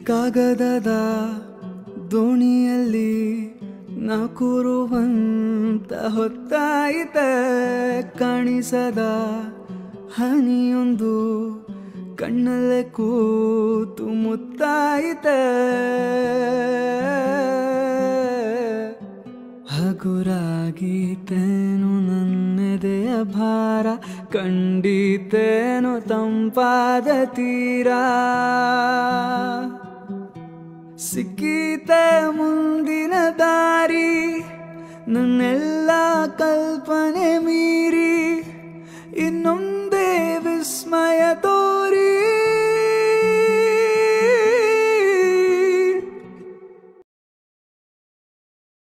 ಕಾಗದದ ದೋಣಿಯಲ್ಲಿ ನಾ ಕೂರುವಂತ ಹೊತ್ತಾಯಿತೆ ಕಾಣಿಸದ ಹನಿಯೊಂದು ಕಣ್ಣಲ್ಲೇ ಕೂತು ಮುತ್ತಾಯಿತೆ ಹಗುರಾಗೀತೇನು ನನ್ನೆದೆಯ ಭಾರ ಕಂಡೀತೇನು ತಂಪಾದ ತೀರ ಸಿಕ್ಕೀತೆ ಮುಂದಿನ ದಾರಿ ನನ್ನೆಲ್ಲ ಕಲ್ಪನೆ ಮೀ